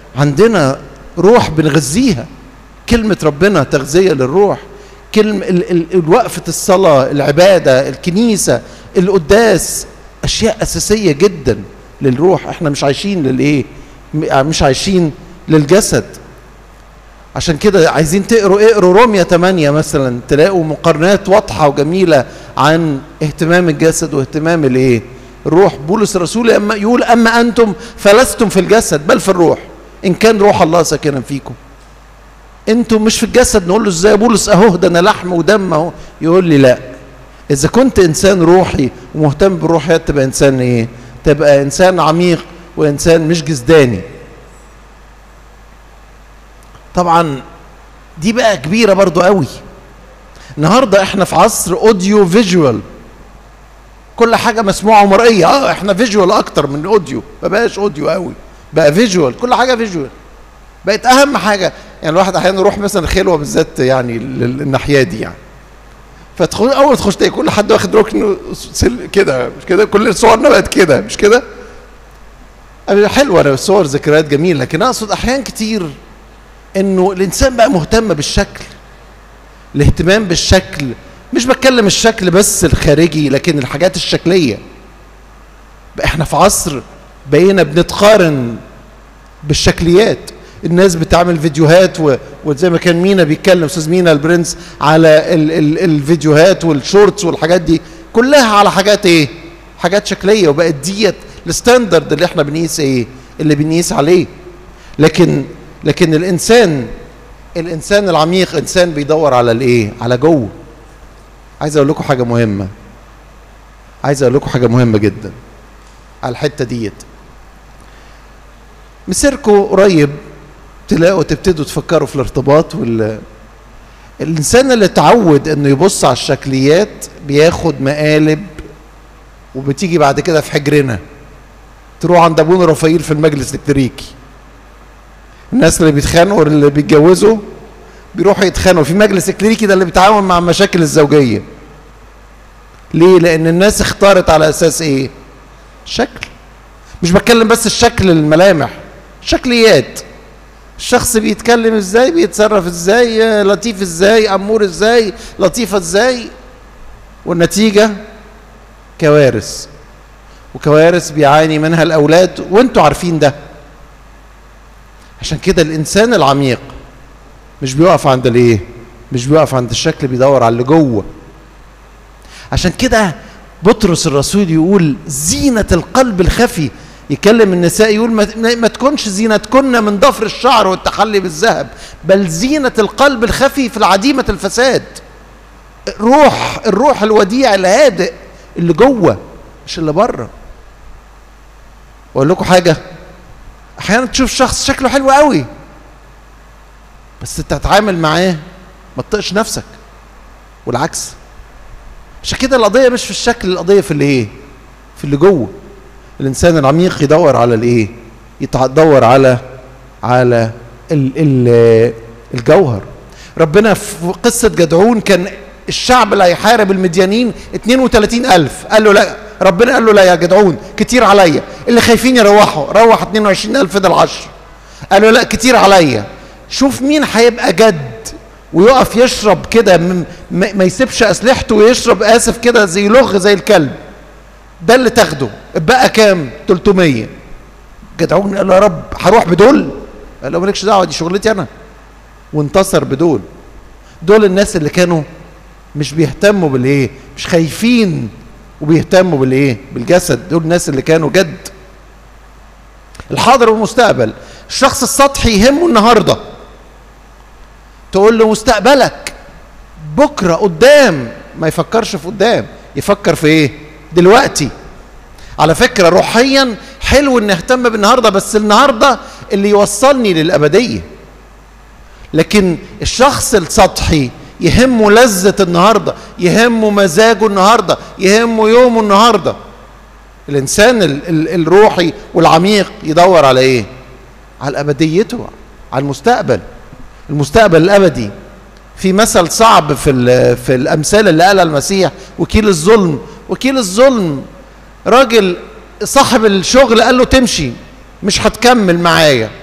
عندنا روح بنغذيها كلمة ربنا تغذية للروح كلمة ال- ال- ال- وقفة الصلاة العبادة الكنيسة القداس أشياء أساسية جدا للروح احنا مش عايشين للإيه م- مش عايشين للجسد عشان كده عايزين تقروا اقروا روميا 8 مثلا تلاقوا مقارنات واضحة وجميلة عن اهتمام الجسد واهتمام الايه الروح بولس الرسول اما يقول اما انتم فلستم في الجسد بل في الروح ان كان روح الله ساكنا فيكم انتم مش في الجسد نقول له ازاي يا بولس اهو ده انا لحم ودم اهو يقول لي لا اذا كنت انسان روحي ومهتم بالروحيات تبقى انسان ايه تبقى انسان عميق وانسان مش جسداني طبعا دي بقى كبيره برضو قوي النهارده احنا في عصر اوديو فيجوال كل حاجه مسموعه ومرئيه اه احنا فيجوال اكتر من اوديو ما بقاش اوديو قوي بقى فيجوال كل حاجه فيجوال بقت اهم حاجه يعني الواحد احيانا يروح مثلا خلوه بالذات يعني لل- الناحيه دي يعني فتدخل اول ما تخش تلاقي كل حد واخد ركن سل- كده مش كده كل صورنا بقت كده مش كده حلوه أنا الصور ذكريات جميله لكن اقصد احيان كتير انه الانسان بقى مهتم بالشكل الاهتمام بالشكل مش بتكلم الشكل بس الخارجي لكن الحاجات الشكليه بقى احنا في عصر بقينا بنتقارن بالشكليات الناس بتعمل فيديوهات و... وزي ما كان مينا بيتكلم استاذ مينا البرنس على ال... ال... الفيديوهات والشورتس والحاجات دي كلها على حاجات ايه حاجات شكليه وبقت ديت الستاندرد اللي احنا بنقيس ايه اللي بنقيس عليه لكن لكن الانسان الانسان العميق انسان بيدور على الايه على جوه عايز اقول لكم حاجه مهمه عايز اقول لكم حاجه مهمه جدا على الحته ديت مسيركم قريب تلاقوا تبتدوا تفكروا في الارتباط وال الانسان اللي اتعود انه يبص على الشكليات بياخد مقالب وبتيجي بعد كده في حجرنا تروح عند ابونا رفايل في المجلس الكتريكي الناس اللي بيتخانقوا اللي بيتجوزوا بيروحوا يتخانقوا في مجلس الكلينيكي ده اللي بيتعاون مع المشاكل الزوجيه ليه لان الناس اختارت على اساس ايه شكل مش بتكلم بس الشكل الملامح شكليات الشخص بيتكلم ازاي بيتصرف ازاي آه، لطيف ازاي امور ازاي لطيفه ازاي والنتيجه كوارث وكوارث بيعاني منها الاولاد وانتوا عارفين ده عشان كده الانسان العميق مش بيقف عند الايه مش بيقف عند الشكل بيدور على اللي جوه عشان كده بطرس الرسول يقول زينة القلب الخفي يكلم النساء يقول ما, ما تكونش زينتكن من ضفر الشعر والتحلي بالذهب بل زينة القلب الخفي في العديمة الفساد الروح الروح الوديع الهادئ اللي جوه مش اللي بره واقول لكم حاجه احيانا تشوف شخص شكله حلو قوي بس تتعامل معاه ما تطقش نفسك والعكس عشان كده القضيه مش في الشكل القضيه في اللي ايه في اللي جوه الانسان العميق يدور على الايه يدور على على ال ال الجوهر ربنا في قصة جدعون كان الشعب اللي هيحارب المديانين 32 ألف قال له لا ربنا قال له لا يا جدعون كتير عليا اللي خايفين يروحوا روح 22 ألف ده العشر قال له لا كتير عليا شوف مين هيبقى جد ويقف يشرب كده م- ما ما يسيبش اسلحته ويشرب اسف كده زي لغ زي الكلب ده اللي تاخده بقى كام 300 جدعون قال له يا رب هروح بدول قال له مالكش دعوه دي شغلتي انا وانتصر بدول دول الناس اللي كانوا مش بيهتموا بالايه مش خايفين وبيهتموا بالايه بالجسد دول الناس اللي كانوا جد الحاضر والمستقبل الشخص السطحي يهمه النهارده تقول له مستقبلك بكره قدام ما يفكرش في قدام يفكر في ايه دلوقتي على فكره روحيا حلو ان اهتم بالنهارده بس النهارده اللي يوصلني للابديه لكن الشخص السطحي يهمه لذة النهاردة يهمه مزاجه النهاردة يهمه يومه النهاردة الإنسان ال ال الروحي والعميق يدور على إيه على أبديته على المستقبل المستقبل الأبدي في مثل صعب في ال- في الأمثال اللي قالها المسيح وكيل الظلم وكيل الظلم راجل صاحب الشغل قال له تمشي مش هتكمل معايا